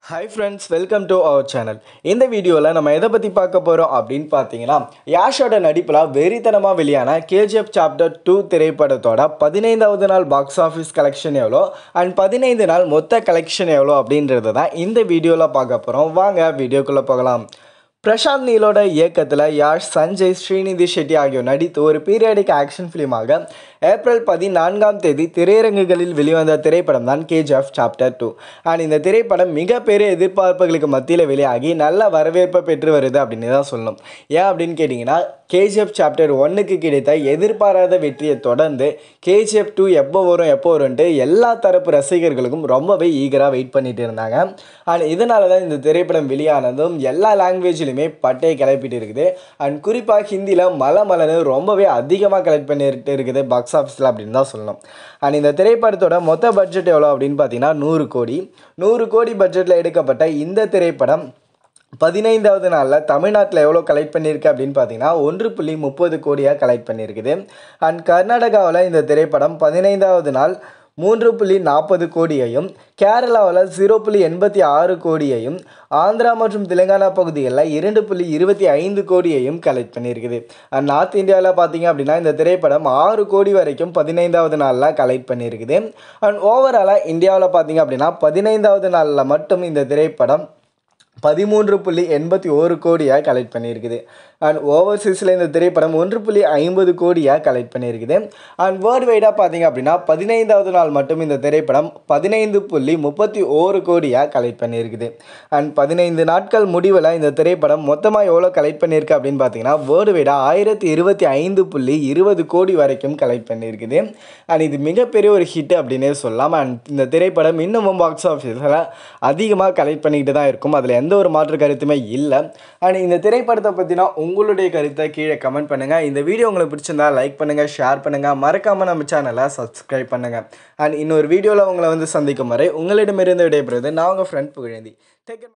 hi friends welcome to our channel இந்த வீடியோவில் நம்ம எதை பற்றி பார்க்க போகிறோம் அப்படின்னு பார்த்தீங்கன்னா யாஷோட நடிப்பில் வெறித்தனமாக வெளியான கேஜிஎஃப் சாப்டர் டூ திரைப்படத்தோட பதினைந்தாவது நாள் பாக்ஸ் ஆஃபீஸ் கலெக்ஷன் எவ்வளோ அண்ட் பதினைந்து நாள் மொத்த கலெக்ஷன் எவ்வளோ அப்படின்றது தான் இந்த வீடியோவில் பார்க்க போகிறோம் வாங்க வீடியோக்குள்ளே போகலாம் பிரசாந்த் நீலோட இயக்கத்தில் யாஷ் சஞ்சய் ஸ்ரீநிதி ஷெட்டி ஆகியோர் நடித்து ஒரு பீரியாடிக் ஆக்ஷன் ஃபிலிமாக ஏப்ரல் பதினான்காம் தேதி திரையரங்குகளில் வெளிவந்த திரைப்படம் தான் கேஜிஎஃப் சாப்டர் டூ அண்ட் இந்த திரைப்படம் மிகப்பெரிய எதிர்பார்ப்புகளுக்கு மத்தியில் வெளியாகி நல்ல வரவேற்பை பெற்று வருது அப்படின்னு தான் சொல்லணும் ஏன் அப்படின்னு கேட்டிங்கன்னா கேஜிஎஃப் சாப்டர் ஒன்னுக்கு கிடைத்த எதிர்பாராத வெற்றியை தொடர்ந்து கேஜிஎஃப் டூ எப்போ வரும் எப்போ வரும்ன்ட்டு எல்லா தரப்பு ரசிகர்களுக்கும் ரொம்பவே ஈகராக வெயிட் பண்ணிட்டு இருந்தாங்க அண்ட் இதனால தான் இந்த திரைப்படம் வெளியானதும் எல்லா லாங்குவேஜ்லையுமே பட்டையை கிளப்பிட்டு இருக்குது அண்ட் குறிப்பாக ஹிந்தியில் மலை மலர்னு ரொம்பவே அதிகமாக கலெக்ட் பண்ணிட்டு இருக்குது பாக்ஸ் ஆஃபீஸில் அப்படின்னு தான் சொல்லணும் அண்ட் இந்த திரைப்படத்தோட மொத்த பட்ஜெட் எவ்வளோ அப்படின்னு பார்த்தீங்கன்னா நூறு கோடி நூறு கோடி பட்ஜெட்டில் எடுக்கப்பட்ட இந்த திரைப்படம் பதினைந்தாவது நாளில் தமிழ்நாட்டில் எவ்வளோ கலெக்ட் பண்ணியிருக்கு அப்படின்னு பார்த்தீங்கன்னா ஒன்று புள்ளி முப்பது கோடியாக கலெக்ட் பண்ணியிருக்குது அண்ட் கர்நாடகாவில் இந்த திரைப்படம் பதினைந்தாவது நாள் மூன்று புள்ளி நாற்பது கோடியையும் கேரளாவில் ஜீரோ புள்ளி எண்பத்தி ஆறு கோடியையும் ஆந்திரா மற்றும் தெலுங்கானா பகுதிகளில் இரண்டு புள்ளி இருபத்தி ஐந்து கோடியையும் கலெக்ட் பண்ணியிருக்குது அண்ட் நார்த் இந்தியாவில் பார்த்தீங்க அப்படின்னா இந்த திரைப்படம் ஆறு கோடி வரைக்கும் பதினைந்தாவது நாளில் கலெக்ட் பண்ணியிருக்குது அண்ட் ஓவராலாக இந்தியாவில் பார்த்தீங்க அப்படின்னா பதினைந்தாவது நாளில் மட்டும் இந்த திரைப்படம் பதிமூன்று புள்ளி எண்பத்தி ஓரு கோடியாக கலெக்ட் பண்ணியிருக்குது அண்ட் ஓவர்சீஸில் இந்த திரைப்படம் ஒன்று புள்ளி ஐம்பது கோடியாக கலெக்ட் பண்ணியிருக்குது அண்ட் வேர்ல்டு வைடாக பார்த்தீங்க அப்படின்னா பதினைந்தாவது நாள் மட்டும் இந்த திரைப்படம் பதினைந்து புள்ளி முப்பத்தி ஓரு கோடியாக கலெக்ட் பண்ணியிருக்குது அண்ட் பதினைந்து நாட்கள் முடிவில் இந்த திரைப்படம் மொத்தமாக எவ்வளோ கலெக்ட் பண்ணியிருக்கு அப்படின்னு பார்த்தீங்கன்னா வேர்ல்டு வைடாக ஆயிரத்தி இருபத்தி ஐந்து புள்ளி இருபது கோடி வரைக்கும் கலெக்ட் பண்ணியிருக்குது அண்ட் இது மிகப்பெரிய ஒரு ஹிட் அப்படின்னே சொல்லலாம் அண்ட் இந்த திரைப்படம் இன்னமும் பாக்ஸ் ஆஃபீஸில் அதிகமாக கலெக்ட் பண்ணிக்கிட்டு தான் இருக்கும் அதில் எந்த ஒரு மாற்று கருத்துமே இல்லை அண்ட் இந்த திரைப்படத்தை பற்றினா உங்களுடைய கருத்தை கீழே கமெண்ட் பண்ணுங்கள் இந்த வீடியோ உங்களுக்கு பிடிச்சிருந்தா லைக் பண்ணுங்கள் ஷேர் பண்ணுங்கள் மறக்காமல் நம்ம சேனலை சப்ஸ்கிரைப் பண்ணுங்கள் அண்ட் இன்னொரு வீடியோவில் உங்களை வந்து சந்திக்கும் வரை உங்களிடமிருந்து விடைபெறுவது நான் உங்கள் ஃப்ரெண்ட் புகழேந்தி டேக்